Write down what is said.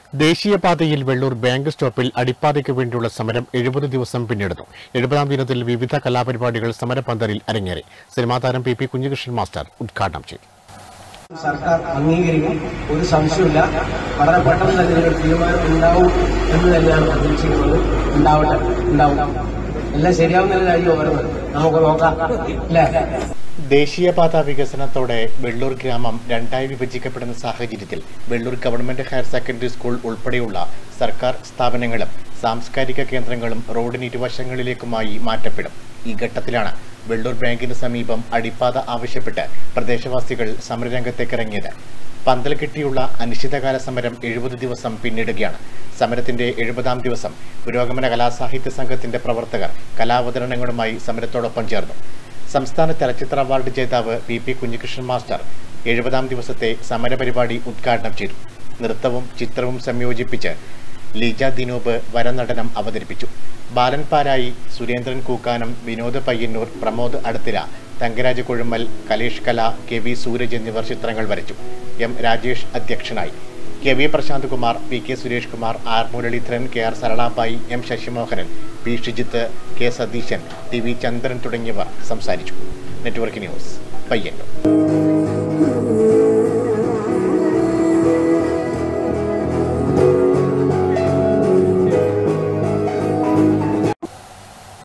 ദേശീയപാതയിൽ വെള്ളൂർ ബാങ്ക് സ്റ്റോപ്പിൽ അടിപ്പാതയ്ക്ക് വേണ്ടിയുള്ള സമരം എഴുപത് ദിവസം പിന്നിടുന്നു എഴുപതാം ദിനത്തിൽ വിവിധ കലാപരിപാടികൾ സമരപന്തലിൽ അരങ്ങേറി സിനിമാ താരം പി പി കുഞ്ഞികൃഷ്ണൻ മാസ്റ്റർ ഉദ്ഘാടനം ചെയ്തു സർക്കാർ അംഗീകരിക്കും ഒരു സംശയമില്ല വളരെ പെട്ടെന്ന് തന്നെ ഇതിനൊരു തീരുമാനം ഉണ്ടാവും എന്ന് തന്നെയാണ് പ്രതീക്ഷിക്കുന്നത് ഉണ്ടാവട്ടെ ഉണ്ടാവും എല്ലാം ശരിയാവുന്ന കാര്യം വരുന്നത് നമുക്ക് നോക്കാം അല്ലേ ദേശീയപാത വികസനത്തോടെ വെള്ളൂർ ഗ്രാമം രണ്ടായി വിഭജിക്കപ്പെടുന്ന സാഹചര്യത്തിൽ Vellur government higher secondary school ഉൾപ്പെടെയുള്ള സർക്കാർ സ്ഥാപനങ്ങളും സാംസ്കാരിക കേന്ദ്രങ്ങളും റോഡിന് ഇരുവശങ്ങളിലേക്കുമായി മാറ്റപ്പെടും ഈ ഘട്ടത്തിലാണ് വെള്ളൂർ ബാങ്കിന് സമീപം അടിപ്പാത ആവശ്യപ്പെട്ട് പ്രദേശവാസികൾ സമരരംഗത്തേക്കിറങ്ങിയത് പന്തൽ കെട്ടിയുള്ള അനിശ്ചിതകാല സമരം എഴുപത് ദിവസം പിന്നിടുകയാണ് സമരത്തിന്റെ എഴുപതാം ദിവസം പുരോഗമന കലാസാഹിത്യ സംഘത്തിന്റെ പ്രവർത്തകർ കലാവതരണങ്ങളുമായി സമരത്തോടൊപ്പം ചേർന്നു സംസ്ഥാന ചലച്ചിത്ര അവാർഡ് ജേതാവ് പി പി കുഞ്ഞികൃഷ്ണൻ മാസ്റ്റർ എഴുപതാം ദിവസത്തെ സമരപരിപാടി ഉദ്ഘാടനം ചെയ്തു നൃത്തവും ചിത്രവും സംയോജിപ്പിച്ച് ലീജ ദിനൂപ് വരനടനം അവതരിപ്പിച്ചു ബാലൻ പാരായി സുരേന്ദ്രൻ കൂക്കാനം വിനോദ് പയ്യന്നൂർ പ്രമോദ് അടുത്തില തങ്കരാജ് കൊഴുമ്മൽ കലേഷ് കല കെ വി സൂരജ് എന്നിവർ ചിത്രങ്ങൾ വരച്ചു എം രാജേഷ് അധ്യക്ഷനായി K V Prashanth Kumar P K Suresh Kumar R Muralidharan K R Saralabai M Sasimohanan P Shijith K Satheesan T V Chandran തുടങ്ങിയവർ സംസാരിച്ചു നെറ്റ്വർക്ക് ന്യൂസ് പയ്യന്നൂർ